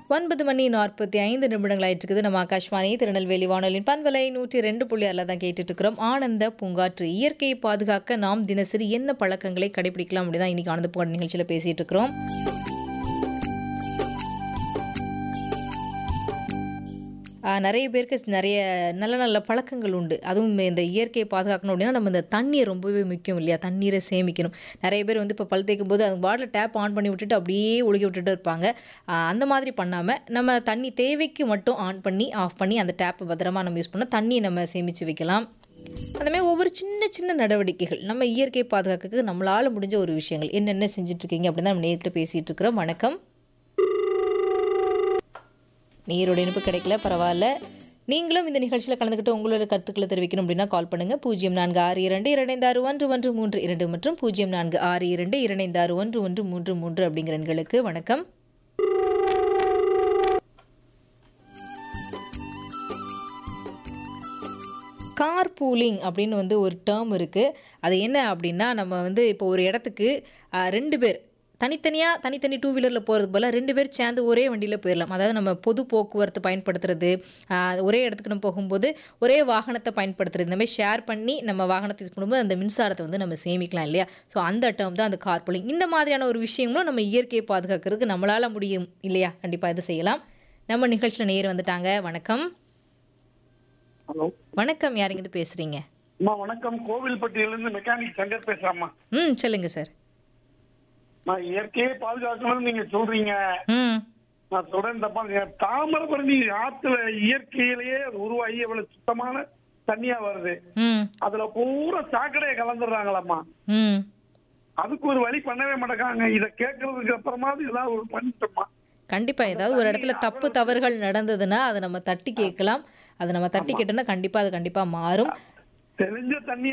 ஒன்பது மணி நாற்பத்தி ஐந்து நிமிடங்கள் ஆயிட்டு இருக்குது நம்ம ஆகாஷ்வாணி திருநெல்வேலி வானொலியின் பண்பலை நூற்றி ரெண்டு புள்ளி ஆறில் தான் கேட்டுட்டு இருக்கிறோம் ஆனந்த பூங்காற்று இயற்கையை பாதுகாக்க நாம் தினசரி என்ன பழக்கங்களை கடைபிடிக்கலாம் அப்படி தான் இன்னைக்கு ஆனந்த பூங்காற்று நிகழ்ச்சியில் பேசிட்டு இருக்கிறோம் ஆஹ் நிறைய பேருக்கு நிறைய நல்ல நல்ல பழக்கங்கள் உண்டு அதுவும் இந்த இயற்கையை பாதுகாக்கணும் அப்படின்னா நம்ம இந்த தண்ணியை ரொம்பவே முக்கியம் இல்லையா தண்ணீரை சேமிக்கணும் நிறைய பேர் வந்து இப்போ பல் தேய்க்கும் போது அது பாட்டில் டேப் ஆன் பண்ணி விட்டுட்டு அப்படியே ஒழுகி விட்டுட்டு இருப்பாங்க ஆஹ் அந்த மாதிரி பண்ணாமல் நம்ம தண்ணி தேவைக்கு மட்டும் ஆன் பண்ணி ஆஃப் பண்ணி அந்த டேப்பை பத்திரமா நம்ம யூஸ் பண்ணால் தண்ணியை நம்ம சேமித்து வைக்கலாம் அந்த மாதிரி ஒவ்வொரு சின்ன சின்ன நடவடிக்கைகள் நம்ம இயற்கையை பாதுகாக்கிறதுக்கு நம்மளால் முடிஞ்ச ஒரு விஷயங்கள் என்னென்ன செஞ்சுட்டு இருக்கீங்க அப்படின்னு தான் நம்ம நேரத்தில் பேசிகிட்டு இருக்கிறோம் வணக்கம் நீரோட இனிப்பு கிடைக்கல பரவாயில்ல நீங்களும் இந்த நிகழ்ச்சியில் கலந்துக்கிட்டு உங்களோட கருத்துக்களை தெரிவிக்கணும் அப்படின்னா கால் பண்ணுங்க பூஜ்ஜியம் நான்கு ஆறு இரண்டு இரண்டு ஆறு ஒன்று ஒன்று மூன்று இரண்டு மற்றும் பூஜ்ஜியம் நான்கு ஆறு இரண்டு இரண்டு ஆறு ஒன்று ஒன்று மூன்று மூன்று அப்படிங்கிற எண்களுக்கு வணக்கம் கார் பூலிங் அப்படின்னு வந்து ஒரு டேர்ம் இருக்குது அது என்ன அப்படின்னா நம்ம வந்து இப்போ ஒரு இடத்துக்கு ஆ, ரெண்டு பேர் தனித்தனியாக தனித்தனி டூ வீலரில் போகிறதுக்கு பதிலாக ரெண்டு பேர் சேர்ந்து ஒரே வண்டியில் போயிடலாம் அதாவது நம்ம பொது போக்குவரத்து பயன்படுத்துறது ஆ, ஒரே இடத்துக்கு நம்ம போகும்போது ஒரே வாகனத்தை பயன்படுத்துறது இந்த மாதிரி ஷேர் பண்ணி நம்ம வாகனத்தை யூஸ் பண்ணும்போது அந்த மின்சாரத்தை வந்து நம்ம சேமிக்கலாம் இல்லையா ஸோ அந்த டேர்ம் தான் அந்த கார் பூலிங் இந்த மாதிரியான ஒரு விஷயங்களும் நம்ம இயற்கையை பாதுகாக்கிறதுக்கு நம்மளால் முடியும் இல்லையா கண்டிப்பாக இது செய்யலாம் நம்ம நிகழ்ச்சியில் நேர் வந்துட்டாங்க வணக்கம் ஹலோ வணக்கம் யாருங்க பேசுகிறீங்க அம்மா வணக்கம் கோவில்பட்டியிலிருந்து மெக்கானிக் சங்கர் பேசுறேம்மா ம் சொல்லுங்க சார் நான் இயற்கையை பாதுகாக்கணும்னு நீங்க சொல்றீங்க ம் நான் சொல்றேன் தப்பா இல்லையா? தாமிரபரணி ஆத்துல இயற்கையிலேயே அது உருவாகி எவ்வளவு சுத்தமான தண்ணியா வருது ம் அதுல பூரா சாக்கடையை கலந்துடுறாங்களாம்மா ம் அதுக்கு ஒரு வழி பண்ணவே மாட்டேங்காங்க இத கேட்கறதுக்கு அப்புறமாவது ஏதாவது ஒரு பண்ணிட்டோமா கண்டிப்பாக ஏதாவது ஒரு இடத்துல தப்பு தவறுகள் நடந்ததுன்னா அதை நம்ம தட்டி கேட்கலாம் அதை நம்ம தட்டி கேட்டோம்னா கண்டிப்பாக அது கண்டிப்பாக மாறும் தெரிஞ்ச தண்ணி